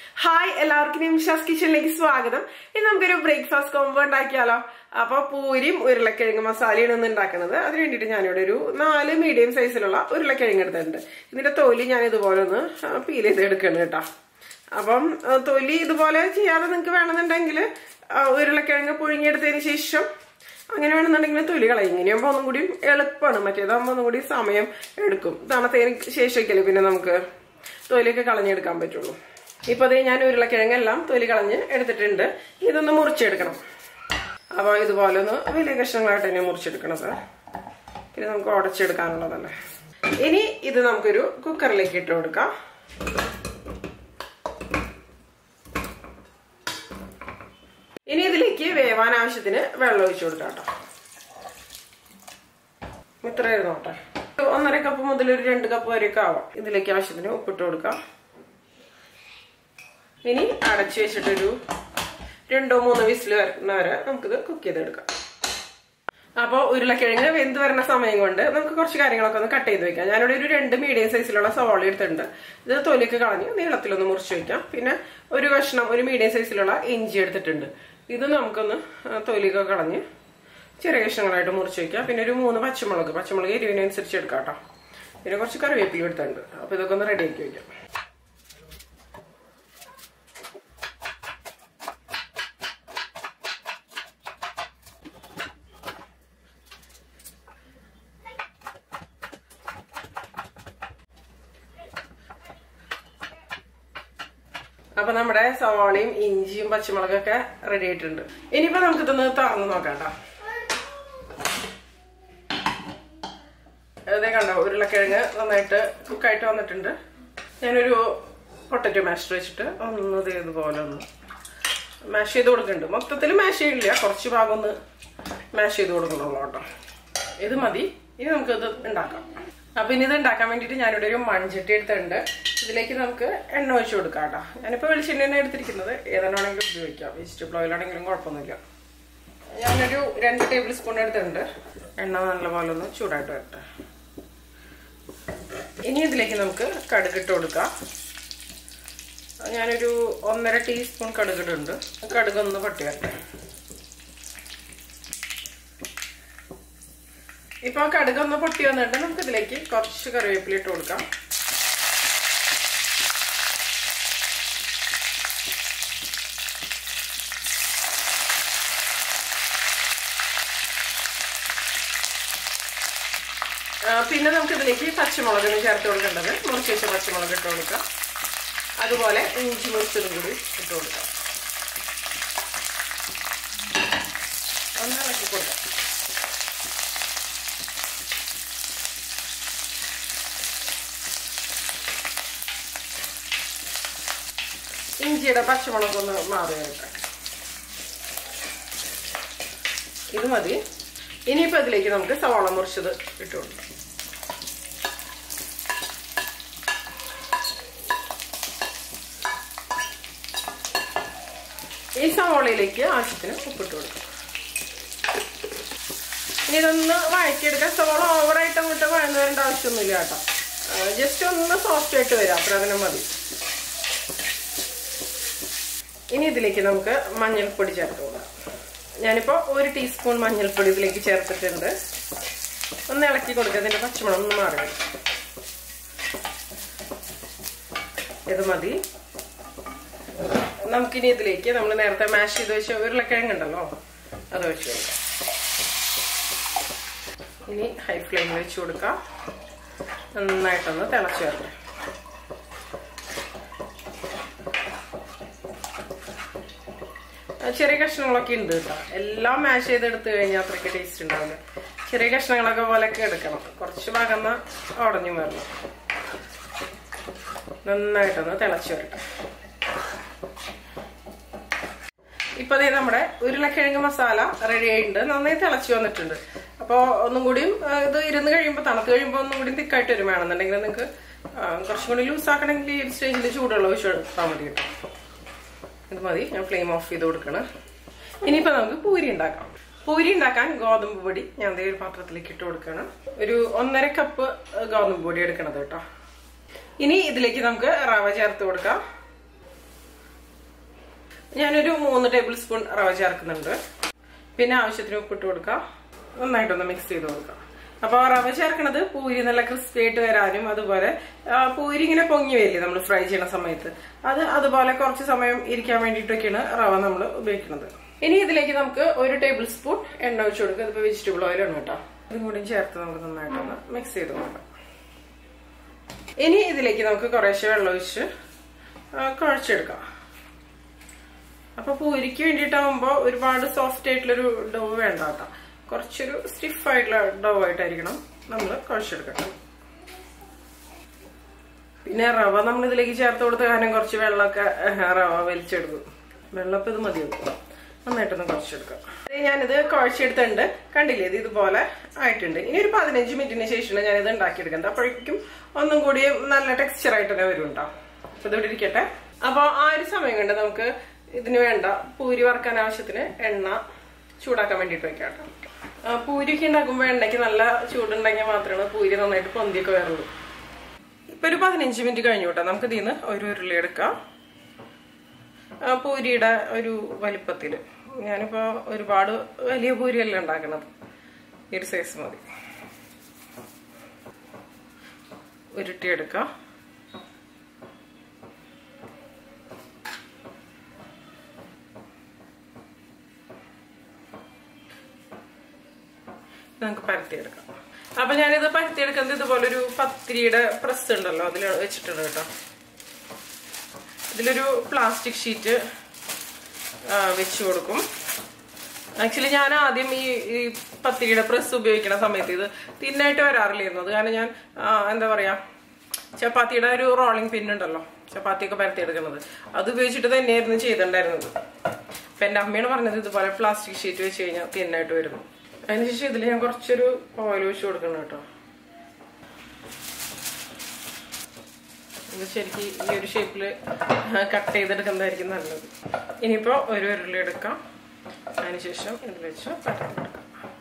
Hi എല്ലാവർക്കും നിമിഷാസ് കിച്ചണിലേക്ക് സ്വാഗതം ഇന്ന് നമുക്കൊരു ബ്രേക്ക്ഫാസ്റ്റ് കോംബോ ഉണ്ടാക്കിയാലോ അപ്പൊ പൂരിയും ഉരുളക്കിഴങ്ങ് മസാലയാണ് ഇന്ന് ഉണ്ടാക്കുന്നത് അതിന് വേണ്ടിയിട്ട് ഞാനിവിടെ ഒരു നാല് മീഡിയം സൈസിലുള്ള ഉരുളക്കിഴങ്ങ് എടുത്തിട്ടുണ്ട് ഇതിന്റെ തൊലി ഞാൻ ഇതുപോലെ ഒന്ന് പീൽ ചെയ്ത് എടുക്കണം കേട്ടോ അപ്പം ആ, തൊലി ഇതുപോലെ ചെയ്യാതെ നിങ്ങൾക്ക് വേണമെന്നുണ്ടെങ്കിൽ ആ, ഉരുളക്കിഴങ്ങ് പുഴുങ്ങിയെടുത്തതിന് ശേഷം അങ്ങനെ വേണമെന്നുണ്ടെങ്കിൽ തൊലി കളയും ഇങ്ങനെയാകുമ്പോൾ ഒന്നും കൂടി എളുപ്പമാണ് മറ്റേതാകുമ്പോൾ ഒന്നും കൂടി സമയം എടുക്കും തണുത്തതിന് ശേഷമൊക്കെയല്ലേ പിന്നെ നമുക്ക് തൊലിയൊക്കെ കളഞ്ഞെടുക്കാൻ പറ്റുള്ളൂ ഇപ്പൊ അതേ ഞാൻ ഉരുളക്കിഴങ്ങെല്ലാം തൊലി കളഞ്ഞ് എടുത്തിട്ടുണ്ട് ഇതൊന്ന് മുറിച്ചെടുക്കണം അപ്പോൾ ഇതുപോലെ ഒന്ന് വലിയ കഷ്ണങ്ങളായിട്ട് തന്നെ മുറിച്ചെടുക്കണത് പിന്നെ നമുക്ക് ഉടച്ചെടുക്കാനുള്ളതല്ലേ ഇനി ഇത് നമുക്കൊരു കുക്കറിലേക്ക് ഇട്ട് കൊടുക്കാം ഇനി ഇതിലേക്ക് വേവാൻ ആവശ്യത്തിന് വെള്ളം ഒഴിച്ചു കൊടുക്കാം കേട്ടോ ഇത്രയായിരുന്നു കേട്ടോ ഒരു ഒന്നര കപ്പ് മുതൽ ഒരു രണ്ട് കപ്പ് വരെയൊക്കെ ആവാം ഇതിലേക്ക് ആവശ്യത്തിന് ഉപ്പിട്ട് കൊടുക്കാം ഇനി അടച്ചു വെച്ചിട്ടൊരു രണ്ടോ മൂന്നോ വിസിൽ വരുന്ന വരെ നമുക്കിത് കുക്ക് ചെയ്തെടുക്കാം അപ്പോൾ ഉരുളക്കിഴങ്ങ് വെന്ത് വരുന്ന സമയം കൊണ്ട് നമുക്ക് കുറച്ച് കാര്യങ്ങളൊക്കെ ഒന്ന് കട്ട് ചെയ്ത് വെക്കാം ഞാനിവിടെ ഒരു രണ്ട് മീഡിയം സൈസിലുള്ള സവാള എടുത്തിട്ടുണ്ട് ഇത് തൊലിയൊക്കെ കളഞ്ഞ് നീളത്തിലൊന്ന് മുറിച്ച് വെക്കാം പിന്നെ ഒരു കഷ്ണം ഒരു മീഡിയം സൈസിലുള്ള ഇഞ്ചി എടുത്തിട്ടുണ്ട് ഇത് നമുക്കൊന്ന് ആ, തൊലിയൊക്കെ കളഞ്ഞ് ചെറിയ കഷ്ണങ്ങളായിട്ട് മുറിച്ച് വെക്കാം പിന്നെ ഒരു മൂന്ന് പച്ചമുളക് പച്ചമുളക് എരിവിനനുസരിച്ച് എടുക്കാം കേട്ടോ പിന്നെ കുറച്ച് കറിവേപ്പില എടുത്തിട്ടുണ്ട് അപ്പോൾ ഇതൊക്കെ ഒന്ന് റെഡി ആക്കി വെക്കാം അപ്പൊ നമ്മുടെ സവാളയും ഇഞ്ചിയും പച്ചമുളകൊക്കെ റെഡി ആയിട്ടുണ്ട് ഇനിയിപ്പോ നമുക്ക് ഇതൊന്ന് തുറന്ന് നോക്കാം കേട്ടോ അതേ കണ്ടോ ഉരുളക്കിഴങ്ങ് നന്നായിട്ട് കുക്കായിട്ട് വന്നിട്ടുണ്ട് ഞാനൊരു പൊട്ടറ്റോ മാഷർ വെച്ചിട്ട് ഒന്ന് ദേ ഇതുപോലെ ഒന്ന് മാഷ് ചെയ്ത് കൊടുക്കുന്നുണ്ട് മൊത്തത്തിൽ മാഷ് ചെയ്യില്ല കുറച്ച് ഭാഗം ഒന്ന് മാഷ് ചെയ്ത് കൊടുക്കണുള്ളൂ കേട്ടോ ഇത് മതി ഇനി നമുക്കിത് ഉണ്ടാക്കാം അപ്പൊ ഇനി ഇത് ഉണ്ടാക്കാൻ വേണ്ടിയിട്ട് ഞാനിവിടെ ഒരു മൺചട്ടി എടുത്തിട്ടുണ്ട് ഇതിലേക്ക് നമുക്ക് എണ്ണ ഒഴിച്ചു കൊടുക്കാം കേട്ടോ ഞാനിപ്പോൾ വെളിച്ചെണ്ണ തന്നെ എടുത്തിരിക്കുന്നത് ഏതെണ്ണമാണെങ്കിലും ഉപയോഗിക്കാം വെജിറ്റബിൾ ഓയിലാണെങ്കിലും കുഴപ്പമൊന്നുമില്ല ഞാനൊരു രണ്ട് ടേബിൾ സ്പൂൺ എടുത്തിട്ടുണ്ട് എണ്ണ നല്ലപോലെ ഒന്ന് ചൂടായിട്ട് വരട്ടെ ഇനി ഇതിലേക്ക് നമുക്ക് കടുകിട്ട് കൊടുക്കാം ഞാനൊരു ഒന്നര ടീസ്പൂൺ കടുകിടുണ്ട് കടുകൊന്ന് പൊട്ടി വരട്ടെ ഇപ്പൊ കടുകൊന്ന് പൊട്ടി വന്നിട്ട് നമുക്ക് ഇതിലേക്ക് കുറച്ച് കറിവേപ്പില ഇട്ട് കൊടുക്കാം ആ, പിന്നെ നമുക്ക് ഇതിലേക്ക് പച്ചമുളകിന് ചേർത്ത് കൊടുക്കേണ്ടത് മുറിച്ച് വെച്ച പച്ചമുളക് ഇട്ട് കൊടുക്കാം അതുപോലെ ഇഞ്ചി മുറിച്ചതും കൂടി ഇട്ട് കൊടുക്കാം ഒന്ന് ഇളക്കി കൊടുക്കാം ഇഞ്ചിയുടെ പച്ചമുളകൊന്ന് മാറി വരട്ടെ ഇത് മതി ഇനിയിപ്പോൾ ഇതിലേക്ക് നമുക്ക് സവാള മുറിച്ചത് ഇട്ട് കൊടുക്കാം ഈ സവാളയിലേക്ക് ആവശ്യത്തിന് ഉപ്പിട്ട് കൊടുക്കാം ഇനി ഇതൊന്ന് വഴറ്റിയെടുക്കാൻ സവാള ഓവറായിട്ട് അങ്ങോട്ട് വഴന്നു വരേണ്ട ആവശ്യമൊന്നുമില്ല കേട്ടോ ജസ്റ്റ് ഒന്ന് സോഫ്റ്റ് ആയിട്ട് വരാം അത്ര അതിന് മതി ഇനി ഇതിലേക്ക് നമുക്ക് മഞ്ഞൾപ്പൊടി ചേർത്ത് കൊടുക്കാം ഞാനിപ്പോൾ ഒരു ടീസ്പൂൺ മഞ്ഞൾപ്പൊടി ഇതിലേക്ക് ചേർത്തിട്ടുണ്ട് ഒന്ന് ഇളക്കി കൊടുക്കുക ഇതിൻ്റെ പച്ചമണം ഒന്ന് മാറി വരും. ഇത് മതി നമുക്കിനി ഇതിലേക്ക് നമ്മൾ നേരത്തെ മാഷ് ചെയ്ത് വെച്ച ഉരുളക്കിഴങ്ങ് ഉണ്ടല്ലോ അത് വെച്ച് കൊടുക്കാം ഇനി ഹൈ ഫ്ലെയിമിൽ വെച്ച് കൊടുക്കാം നന്നായിട്ടൊന്ന് തിളച്ച് വരണം ചെറിയ കഷ്ണങ്ങളൊക്കെ ഉണ്ട് കേട്ടോ എല്ലാം മാഷ് ചെയ്തെടുത്ത് കഴിഞ്ഞാൽ അത്രയ്ക്ക് ടേസ്റ്റ് ഉണ്ടാവില്ല ചെറിയ കഷ്ണങ്ങളൊക്കെ പോലെയൊക്കെ എടുക്കണം കുറച്ച് ഭാഗം ഉടഞ്ഞു വരണം നന്നായിട്ടൊന്ന് തിളച്ച് വരട്ടെ ഇപ്പൊ ദേ നമ്മുടെ ഉരുളക്കിഴങ്ങ് മസാല റെഡി ആയിട്ടുണ്ട് നന്നായി തിളച്ച് വന്നിട്ടുണ്ട് അപ്പോൾ ഒന്നും കൂടിയും ആ, ഇത് ഇരുന്ന് കഴിയുമ്പോൾ തണുത്ത് കഴിയുമ്പോൾ ഒന്നും കൂടി തിക്കായിട്ട് വരും വേണമെന്നുണ്ടെങ്കിൽ നിങ്ങൾക്ക് ആ, കുറച്ചും കൂടി ലൂസ് ആക്കണമെങ്കിൽ ഈ സ്റ്റേജിൽ ചൂടുള്ള ഒഴിച്ച് എടുത്താൽ മതി കേട്ടോ ഇത് മതി ഞാൻ ഫ്ലെയിം ഓഫ് ചെയ്ത് കൊടുക്കണം ഇനിയിപ്പോൾ നമുക്ക് പൂരി ഉണ്ടാക്കാം പൂരി ഉണ്ടാക്കാൻ ഗോതമ്പ് പൊടി ഞാൻ ദേ ഒരു പാത്രത്തിലേക്ക് ഇട്ട് കൊടുക്കണം ഒരു ഒന്നര കപ്പ് ഗോതമ്പ് പൊടി എടുക്കണത് കേട്ടോ ഇനി ഇതിലേക്ക് നമുക്ക് റവ ചേർത്ത് കൊടുക്കാം ഞാനൊരു മൂന്ന് ടേബിൾ സ്പൂൺ റവ ചേർക്കുന്നുണ്ട് പിന്നെ ആവശ്യത്തിന് ഉപ്പിട്ട് കൊടുക്കാം നന്നായിട്ടൊന്ന് മിക്സ് ചെയ്ത് കൊടുക്കാം അപ്പൊ റവ ചേർക്കണത് പൂരി നല്ല ക്രിസ്പി ആയിട്ട് വരാനും അതുപോലെ ആ, പൂരി ഇങ്ങനെ പൊങ്ങി വരില്ലേ നമ്മൾ ഫ്രൈ ചെയ്യുന്ന സമയത്ത് അത് അതുപോലെ കുറച്ച് സമയം ഇരിക്കാൻ വേണ്ടിയിട്ടൊക്കെയാണ് റവ നമ്മൾ ഉപയോഗിക്കുന്നത് ഇനി ഇതിലേക്ക് നമുക്ക് ഒരു ടേബിൾ സ്പൂൺ എണ്ണ ഒഴിച്ചു കൊടുക്കുക ഇതിപ്പോ വെജിറ്റബിൾ ഓയിൽ ആണ് കേട്ടോ ഇതും കൂടി ചേർത്ത് നമുക്ക് നന്നായിട്ടൊന്ന് മിക്സ് ചെയ്ത് കൊടുക്കാം ഇനി ഇതിലേക്ക് നമുക്ക് കുറേശ്ശെ വെള്ളം ഒഴിച്ച് ആ, കുഴച്ചെടുക്കാം അപ്പൊ പൂരിക്ക് വേണ്ടിയിട്ടാവുമ്പോ ഒരുപാട് സോഫ്റ്റ് ആയിട്ടുള്ളൊരു ഡോ വേണ്ട കേട്ടോ കുറച്ചൊരു സ്റ്റിഫ് ആയിട്ടുള്ള ഡോ ആയിട്ടായിരിക്കണം നമ്മൾ കുഴച്ചെടുക്കണം പിന്നെ റവ നമ്മൾ ഇതിലേക്ക് ചേർത്ത് കൊടുത്ത കാരണം കുറച്ച് വെള്ളമൊക്കെ ഏഹ്, റവ വലിച്ചെടുക്കും വെള്ളപ്പം ഇത് മതിയാവും നന്നായിട്ടൊന്ന് കുഴച്ചെടുക്കാം ഇത് ഞാനിത് കുഴച്ചെടുത്തിട്ടുണ്ട് കണ്ടില്ലേ ഇത് ഇതുപോലെ ആയിട്ടുണ്ട് ഇനി ഒരു പതിനഞ്ച് മിനിറ്റിന് ശേഷമാണ് ഞാനിത് ഉണ്ടാക്കിയെടുക്കുന്നത് അപ്പോഴേക്കും ഒന്നും കൂടി നല്ല ടെക്സ്ചർ ആയിട്ട് തന്നെ വരും കേട്ടോ അപ്പൊ ഇതിവിടെ ഇരിക്കട്ടെ അപ്പൊ ആ ഒരു സമയം കൊണ്ട് നമുക്ക് ഇതിന് വേണ്ട പൂരി വറക്കാൻ ആവശ്യത്തിന് എണ്ണ ചൂടാക്കാൻ വേണ്ടിയിട്ട് വെക്കാം കേട്ടോ ആ, പൂരിയൊക്കെ ഉണ്ടാക്കുമ്പോൾ എണ്ണയ്ക്ക് നല്ല ചൂടുണ്ടെങ്കിൽ മാത്രമേ പൂരി നന്നായിട്ട് പൊന്തിയൊക്കെ വരുള്ളൂ ഇപ്പൊ ഒരു പതിനഞ്ച് മിനിറ്റ് കഴിഞ്ഞു കേട്ടോ നമുക്ക് ഇതിന്ന് ഒരു ഉരുളി എടുക്കാം ആ, പൂരിയുടെ ഒരു വലിപ്പത്തില് ഞാനിപ്പോ ഒരുപാട് വലിയ പൂരിയല്ല ഉണ്ടാക്കണത് ഈ ഒരു സൈസ് മതി ഉരുട്ടിയെടുക്കാം നമുക്ക് പരത്തിയെടുക്കാം അപ്പൊ ഞാനിത് പരത്തിയെടുക്കുന്നത് ഇതുപോലൊരു പത്തിരിയുടെ പ്രസ് ഉണ്ടല്ലോ അതിൽ വെച്ചിട്ടുണ്ട് കേട്ടോ ഇതിലൊരു പ്ലാസ്റ്റിക് ഷീറ്റ് വെച്ച് കൊടുക്കും ആക്ച്വലി ഞാൻ ആദ്യം ഈ ഈ പത്തിരിയുടെ പ്രസ് ഉപയോഗിക്കുന്ന സമയത്ത് ഇത് തിന്നായിട്ട് വരാറില്ലായിരുന്നു അത് കാരണം ഞാൻ ആ, എന്താ പറയാ ചപ്പാത്തിയുടെ ഒരു റോളിംഗ് പിൻ ഉണ്ടല്ലോ ചപ്പാത്തിയൊക്കെ പരത്തിയെടുക്കുന്നത് അത് ഉപയോഗിച്ചിട്ട് തന്നെയായിരുന്നു ചെയ്തിട്ടുണ്ടായിരുന്നത് അപ്പൊ എന്റെ അമ്മയാണ് പറഞ്ഞത് ഇതുപോലെ പ്ലാസ്റ്റിക് ഷീറ്റ് വെച്ച് കഴിഞ്ഞാൽ തിന്നായിട്ട് വരുന്നു അതിനുശേഷം ഇതിൽ ഞാൻ കുറച്ചൊരു ഓയിൽ ഒഴിച്ച് കൊടുക്കണം കേട്ടോ ഇത് ശരിക്കും ഈ ഒരു ഷേപ്പിൽ കട്ട് ചെയ്തെടുക്കുന്നതായിരിക്കും നല്ലത് ഇനിയിപ്പോ ഒരു ഉരുളി എടുക്കാം അതിനുശേഷം ഇതിൽ വെച്ച് പരത്തിയെടുക്കാം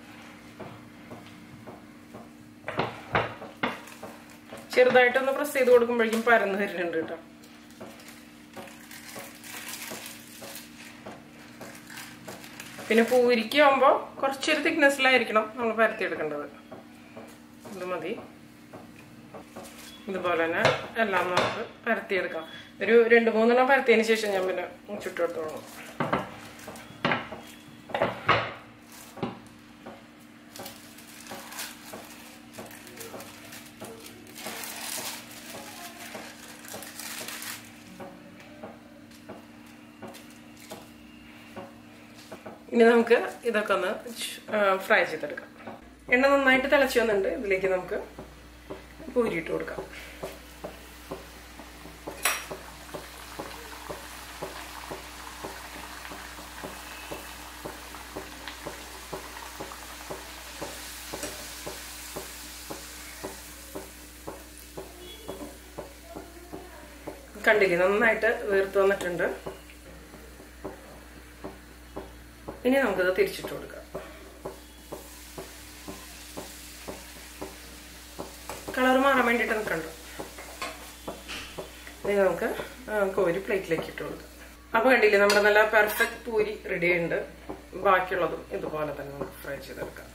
ചെറുതായിട്ടൊന്ന് പ്രസ് ചെയ്ത് കൊടുക്കുമ്പോഴേക്കും പരന്ന് വരുന്നുണ്ട് കേട്ടോ പിന്നെ പൂരിക്ക് ആവുമ്പോ കുറച്ചൊരു തിക്നെസ്സിലായിരിക്കണം നമ്മൾ പരത്തിയെടുക്കേണ്ടത് ഇത് മതി ഇതുപോലെ തന്നെ എല്ലാം നമുക്ക് പരത്തിയെടുക്കാം ഒരു രണ്ട് മൂന്നെണ്ണം പരത്തിയതിന് ശേഷം ഞാൻ പിന്നെ ചുട്ടെടുത്തോളാം ഇനി നമുക്ക് ഇതൊക്കെ ഒന്ന് ഫ്രൈ ചെയ്തെടുക്കാം എണ്ണ നന്നായിട്ട് തിളച്ചു വന്നിട്ടുണ്ട് ഇതിലേക്ക് നമുക്ക് പൂരി ഇട്ട് കൊടുക്കാം കണ്ടില്ലേ നന്നായിട്ട് വീർത്ത് വന്നിട്ടുണ്ട് ഇനി നമുക്കിത് തിരിച്ചിട്ട് കൊടുക്കാം കളർ മാറാൻ വേണ്ടിയിട്ട് നിൽക്കണ്ട ഇനി നമുക്ക് ആ, കോരി പ്ലേറ്റിലേക്ക് ഇട്ട് കൊടുക്കാം അപ്പൊ കണ്ടില്ലേ നമ്മുടെ നല്ല പെർഫെക്റ്റ് പൂരി റെഡി ഉണ്ട് ബാക്കിയുള്ളതും ഇതുപോലെ തന്നെ നമുക്ക് ഫ്രൈ ചെയ്തെടുക്കാം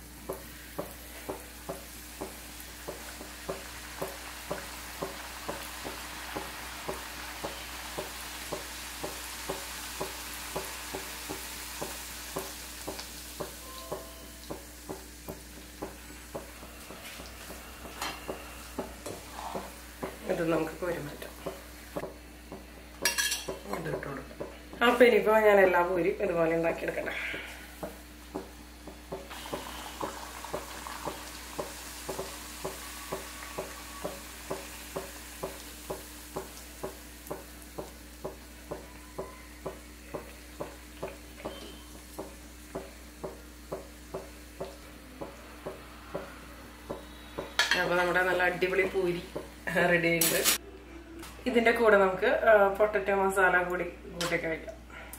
ഇത് നമുക്ക് കോരി മാറ്റാം ഇത് ഇട്ട് കൊടുക്കാം അപ്പൊ ഇനിയിപ്പോ ഞാൻ എല്ലാ പൂരി ഇതുപോലെ ഉണ്ടാക്കിയെടുക്കട്ടെ അപ്പൊ നമ്മുടെ നല്ല അടിപൊളി പൂരി റെഡി ഉണ്ട് ഇതിന്റെ കൂടെ നമുക്ക് പൊട്ടറ്റോ മസാല കൂടി കൂട്ടി കഴിക്കാം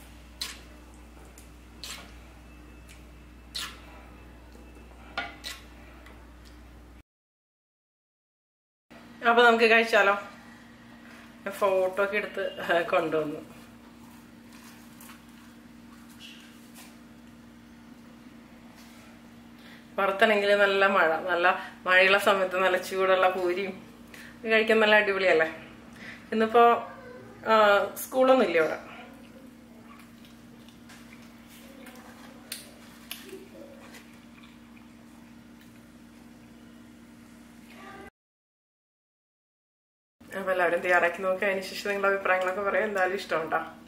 അപ്പൊ നമുക്ക് കഴിച്ചാലോ ഫോട്ടോ ഒക്കെ എടുത്ത് കൊണ്ടുവന്നു പുറത്താണെങ്കിൽ നല്ല മഴ നല്ല മഴയുള്ള സമയത്ത് നല്ല ചൂടുള്ള പൂരിയും ഇത് കഴിക്കാൻ നല്ല അടിപൊളിയല്ലേ ഇന്നിപ്പോ ആ, സ്കൂളൊന്നും ഇല്ല ഇവിടെ അപ്പൊ എല്ലാവരും തയ്യാറാക്കി നോക്കുക അതിനുശേഷം നിങ്ങളുടെ അഭിപ്രായങ്ങളൊക്കെ പറയാം എന്തായാലും ഇഷ്ടമുണ്ടോ